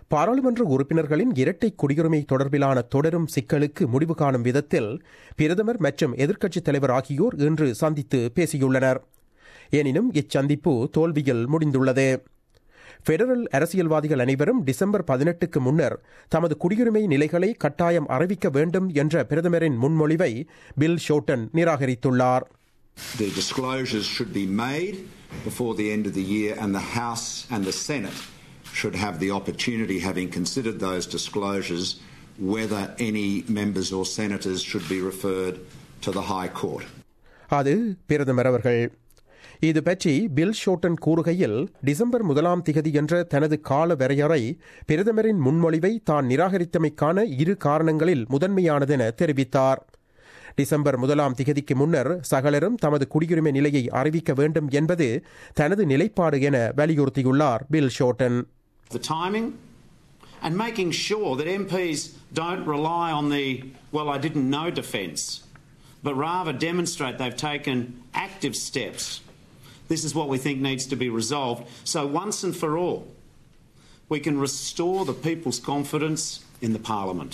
பாராளுமன்ற உறுப்பினர்களின் இரட்டை குடியுரிமை தொடர்பிலான தொடரும் சிக்கலுக்கு முடிவு காணும் விதத்தில் பிரதமர் மற்றும் எதிர்க்கட்சித் தலைவர் ஆகியோர் இன்று சந்தித்து பேசியுள்ளனர் எனினும் இச்சந்திப்பு தோல்வியில் முடிந்துள்ளது பெடரல் அரசியல்வாதிகள் அனைவரும் டிசம்பர் பதினெட்டுக்கு முன்னர் தமது குடியுரிமை நிலைகளை கட்டாயம் அறிவிக்க வேண்டும் என்ற பிரதமரின் முன்மொழிவை பில் ஷோட்டன் நிராகரித்துள்ளார் The disclosures should be made before the end of the year, and the House and the Senate should have the opportunity, having considered those disclosures, whether any members or senators should be referred to the High Court. அது பிரதமர் அவர்கள் இது பற்றி bill Shorten கூறுகையில் December முதலாம் திகதி என்ற தனது கால வரையறை பிரதமரின் முன்மொழிவை தான் நிராகரித்தமைக்கான இரு காரணங்களில் முதன்மையானதென தெரிவித்தார் டிசம்பர் முதலாம் திகதிக்கு முன்னர் சகலரும் தமது குடியுரிமை நிலையை அறிவிக்க வேண்டும் என்பது தனது நிலைப்பாடு என வலியுறுத்தியுள்ளார் Bill Shorten the timing and making sure that MPs don't rely on the, well, I didn't know defence, but rather demonstrate they've taken active steps. This is what we think needs to be resolved. So, once and for all, we can restore the people's confidence in the Parliament.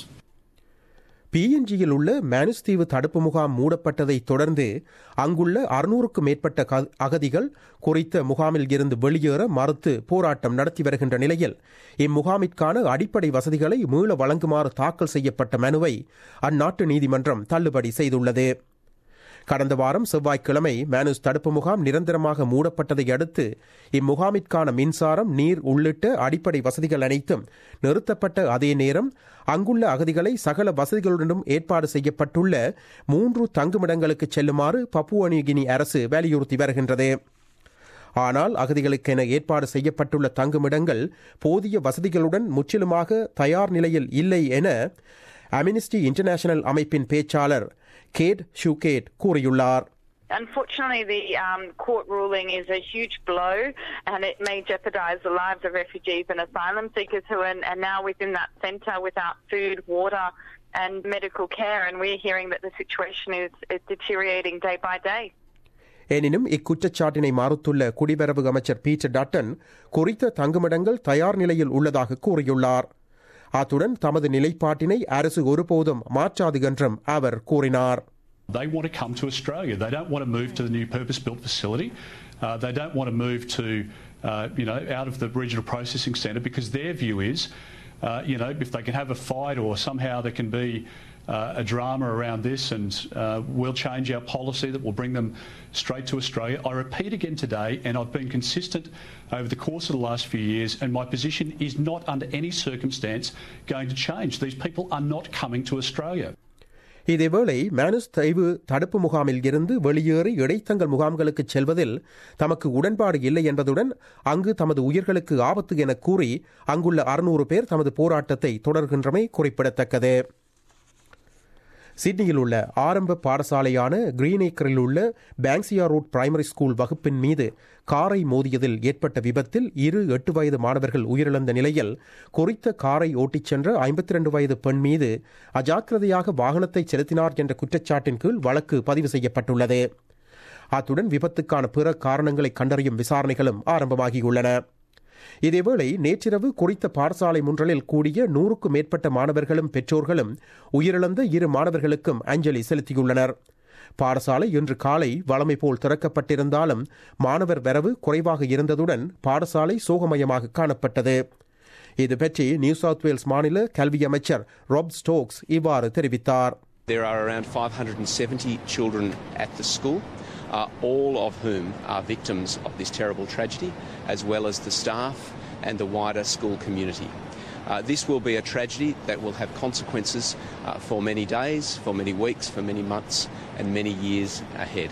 பிஎன்ஜியில் உள்ள Manus தீவு தடுப்பு முகாம் மூடப்பட்டதை தொடர்ந்து அங்குள்ள அறுநூறுக்கும் மேற்பட்ட க- அகதிகள் குறித்த முகாமில் இருந்து வெளியேற மறுத்து போராட்டம் நடத்தி வருகின்ற நிலையில் இம்முகாமிற்கான அடிப்படை வசதிகளை மீள வழங்குமாறு தாக்கல் செய்யப்பட்ட மனுவை அந்நாட்டு நீதிமன்றம் தள்ளுபடி செய்துள்ளது கடந்த வாரம் செவ்வாய்க்கிழமை மேனுஸ் தடுப்பு முகாம் நிரந்தரமாக மூடப்பட்டதை அடுத்து இம்முகாமிற்கான மின்சாரம் நீர் உள்ளிட்ட அடிப்படை வசதிகள் அனைத்தும் நிறுத்தப்பட்ட அதே நேரம் அங்குள்ள அகதிகளை சகல வசதிகளுடனும் ஏற்பாடு செய்யப்பட்டுள்ள மூன்று தங்குமிடங்களுக்கு செல்லுமாறு பப்புவனிகினி அரசு வலியுறுத்தி வருகின்றது ஆனால் அகதிகளுக்கென ஏற்பாடு செய்யப்பட்டுள்ள தங்குமிடங்கள் போதிய வசதிகளுடன் முற்றிலுமாக தயார் நிலையில் இல்லை என அமினிஸ்டி இன்டர்நேஷனல் அமைப்பின் பேச்சாளர் கேட் ஷூகேட் கூறியுள்ளார் Unfortunately, the um, court ruling is a huge blow and it may jeopardise the lives of refugees and asylum seekers who are, are now within that centre without food, water, and medical care. And we're hearing that the situation is, is deteriorating day by day. எனினும் இக்குற்றச்சாட்டினை மறுத்துள்ள குடிவரவு அமைச்சர் Peter டாட்டன் குறித்த தங்குமிடங்கள் தயார் நிலையில் உள்ளதாக கூறியுள்ளார் அத்துடன் தமது நிலைப்பாட்டினை அரசு ஒருபோதும் மாற்றாது என்றும் அவர் கூறினார் They want to come to Australia. They don't want to move to the new purpose-built facility. Uh, they don't want to move to, uh, you know, out of the regional processing centre because their view is, uh, you know, if they can have a fight or somehow there can be uh, a drama around this and uh, we'll change our policy that will bring them straight to Australia. I repeat again today, and I've been consistent over the course of the last few years, and my position is not under any circumstance going to change. These people are not coming to Australia. இதேவேளை மேனுஸ் தீவு தடுப்பு முகாமில் இருந்து வெளியேறி இடைத்தங்கல் முகாம்களுக்கு செல்வதில் தமக்கு உடன்பாடு இல்லை என்பதுடன் அங்கு தமது உயிர்களுக்கு ஆபத்து என கூறி அங்குள்ள அறுநூறு பேர் தமது போராட்டத்தை தொடர்கின்றமை குறிப்பிடத்தக்கது சிட்னியில் உள்ள ஆரம்ப பாடசாலையான கிரீனேக்கரில் உள்ள பேங்சியா ரோட் பிரைமரி ஸ்கூல் வகுப்பின் மீது காரை மோதியதில் ஏற்பட்ட விபத்தில் இரு எட்டு வயது மாணவர்கள் உயிரிழந்த நிலையில் குறித்த காரை ஓட்டிச் சென்ற ஐம்பத்தி ரெண்டு வயது பெண் மீது அஜாக்கிரதையாக வாகனத்தை செலுத்தினார் என்ற குற்றச்சாட்டின் கீழ் வழக்கு பதிவு செய்யப்பட்டுள்ளது அத்துடன் விபத்துக்கான பிற காரணங்களை கண்டறியும் விசாரணைகளும் ஆரம்பமாகியுள்ளன இதேவேளை நேற்றிரவு குறித்த பாடசாலை முன்றலில் கூடிய நூறுக்கும் மேற்பட்ட மாணவர்களும் பெற்றோர்களும் உயிரிழந்த இரு மாணவர்களுக்கும் அஞ்சலி செலுத்தியுள்ளனர் பாடசாலை இன்று காலை வழமை போல் திறக்கப்பட்டிருந்தாலும் மாணவர் வரவு குறைவாக இருந்ததுடன் பாடசாலை சோகமயமாக காணப்பட்டது இது பற்றி நியூ சவுத் வேல்ஸ் மாநில கல்வி அமைச்சர் ராப் ஸ்டோக்ஸ் இவ்வாறு தெரிவித்தார் There are around 570 children at the school, uh, all of whom are victims of this terrible tragedy, as well as the staff and the wider school community. Uh, this will be a tragedy that will have consequences uh, for many days, for many weeks, for many months, and many years ahead.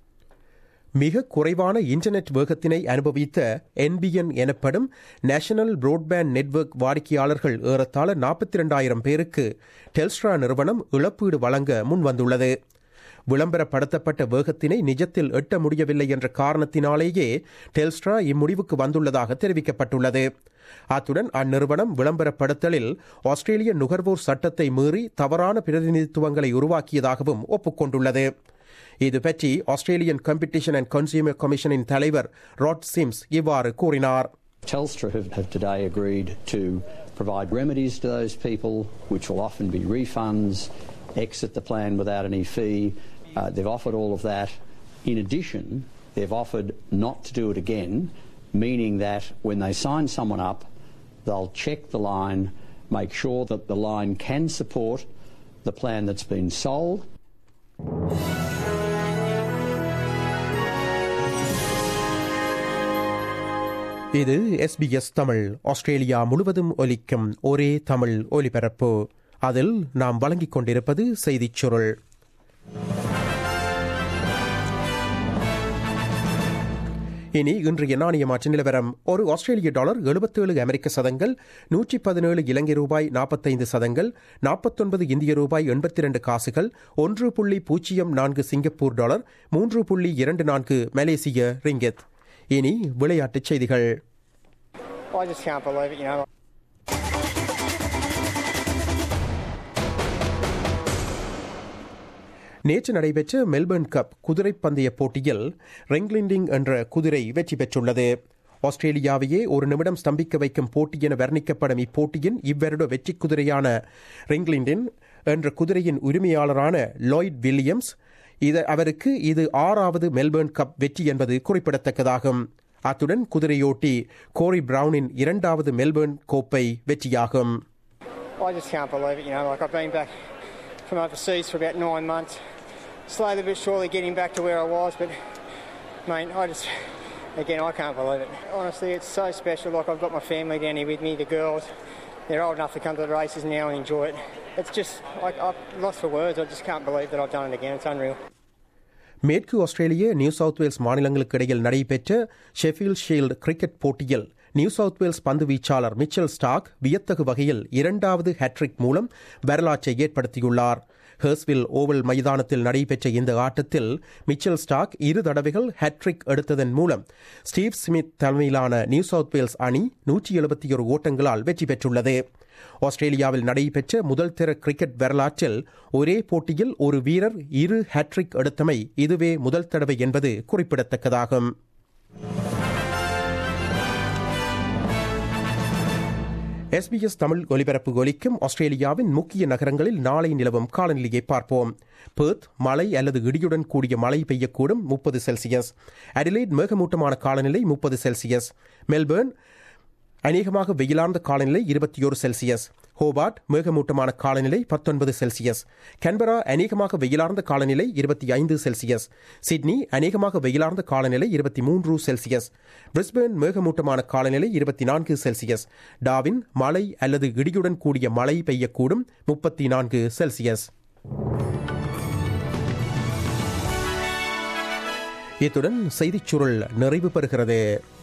மிக குறைவான internet வேகத்தினை அனுபவித்த NPN எனப்படும் national புரோட்பேண்ட் network வாடிக்கையாளர்கள் ஏறத்தாழ நாற்பத்தி இரண்டாயிரம் பேருக்கு Telstra நிறுவனம் இழப்பீடு வழங்க முன்வந்துள்ளது விளம்பரப்படுத்தப்பட்ட வேகத்தினை நிஜத்தில் எட்ட முடியவில்லை என்ற காரணத்தினாலேயே டெல்ஸ்ட்ரா இம்முடிவுக்கு வந்துள்ளதாக தெரிவிக்கப்பட்டுள்ளது அத்துடன் அந்நிறுவனம் விளம்பரப்படுத்தலில் ஆஸ்திரேலிய நுகர்வோர் சட்டத்தை மீறி தவறான பிரதிநிதித்துவங்களை உருவாக்கியதாகவும் ஒப்புக்கொண்டுள்ளது இது பற்றி ஆஸ்திரேலியன் காம்படிஷன் அண்ட் கன்சியூமர் கமிஷனின் தலைவர் ராட் சிம்ஸ் இவ்வாறு கூறினார் Telstra have, have today agreed to provide remedies to those people, which will often be refunds, exit the plan without any fee. Uh, they've offered all of that. In addition, they've offered not to do it again, meaning that when they sign someone up, they'll check the line, make sure that the line can support the plan that's been sold. இது SBS Tamil Australia முழுவதும் ஒலிக்கும் ஒரே தமிழ் ஒலிபரப்பு அதில் நாம் வழங்கிக் கொண்டிருப்பது செய்திச் சுருள் இனி இன்றைய நாணய மாற்று நிலவரம் ஒரு ஆஸ்திரேலிய டாலர் எழுபத்தேழு அமெரிக்க சதங்கள் நூற்றி பதினேழு இலங்கை ரூபாய் நாற்பத்தைந்து சதங்கள் நாற்பத்தொன்பது இந்திய ரூபாய் எண்பத்தி இரண்டு காசுகள் ஒன்று புள்ளி பூஜ்ஜியம் நான்கு சிங்கப்பூர் டாலர் மூன்று புள்ளி இரண்டு நான்கு மலேசிய ரிங்கெத் இனி விளையாட்டுச் செய்திகள் I just can't believe it, you know. நேற்று நடைபெற்ற மெல்பர்ன் கப் குதிரை பந்தய போட்டியில் ரெங்லிண்டிங் என்ற குதிரை வெற்றி பெற்றுள்ளது ஆஸ்திரேலியாவையே ஒரு நிமிடம் ஸ்தம்பிக்க வைக்கும் போட்டி என வர்ணிக்கப்படும் இப்போட்டியின் இவ்வருட வெற்றி குதிரையான ரெங்லிண்டின் என்ற குதிரையின் உரிமையாளரான லாய்ட் வில்லியம்ஸ் இது அவருக்கு இது ஆறாவது மெல்பர்ன் கப் வெற்றி என்பது குறிப்பிடத்தக்கதாகும் அத்துடன் குதிரையோட்டி கோரி பிரவுனின் இரண்டாவது மெல்பர்ன் கோப்பை வெற்றியாகும் I just can't believe it, you know. Like, I've been back from overseas for about nine months. Slowly but surely getting back to where I was, but, mate, I just, again, I can't believe it. Honestly, it's so special. Like, I've got my family down here with me, the girls. They're old enough to come to the races now and enjoy it. It's just, like, I'm lost for words. I just can't believe that I've done it again. It's unreal. மேற்கு ஆஸ்திரேலிய new South Wales மாநிலங்களுக்கு இடையில் நடைபெற்ற Sheffield Shield cricket போட்டியில் New South Wales பந்து வீச்சாளர் Mitchell stock வியத்தகு வகையில் இரண்டாவது ஹேட்ரிக் மூலம் வரலாற்றை ஏற்படுத்தியுள்ளார் ஹெர்ஸ்வில் ஓவல் மைதானத்தில் நடைபெற்ற இந்த ஆட்டத்தில் மிச்சல் ஸ்டாக் இரு தடவைகள் ஹேட்ரிக் எடுத்ததன் மூலம் ஸ்டீவ் ஸ்மித் தலைமையிலான நியூ சவுத் வேல்ஸ் அணி நூற்றி எழுபத்தி ஒரு ஓட்டங்களால் வெற்றி பெற்றுள்ளது ஆஸ்திரேலியாவில் நடைபெற்ற முதல் தர கிரிக்கெட் வரலாற்றில் ஒரே போட்டியில் ஒரு வீரர் இரு ஹேட்ரிக் எடுத்தமை இதுவே முதல் தடவை என்பது குறிப்பிடத்தக்கதாகும் எஸ்பிஎஸ் தமிழ் ஒலிபரப்பு ஒலிக்கும் ஆஸ்திரேலியாவின் முக்கிய நகரங்களில் நாளை நிலவும் காலநிலையை பார்ப்போம் பெர்த் மழை அல்லது இடியுடன் கூடிய மழை பெய்யக்கூடும் முப்பது செல்சியஸ் அடிலைட் மேகமூட்டமான காலநிலை முப்பது செல்சியஸ் மெல்பர்ன் அநேகமாக வெயிலார்ந்த காலநிலை இருபத்தி ஒரு செல்சியஸ் ஹோபார்ட் மேகமூட்டமான காலநிலை பத்தொன்பது செல்சியஸ் கன்பரா அநேகமாக வெயிலார்ந்த காலநிலை இருபத்தி ஐந்து செல்சியஸ் சிட்னி அநேகமாக வெயிலார்ந்த காலநிலை இருபத்தி மூன்று செல்சியஸ் பிரிஸ்பேன் மேகமூட்டமான காலநிலை இருபத்தி நான்கு செல்சியஸ் டாவின் மழை அல்லது இடியுடன் கூடிய மழை பெய்யக்கூடும் முப்பத்தி நான்கு செல்சியஸ் இத்துடன் செய்திச் சுருள் நிறைவு பெறுகிறது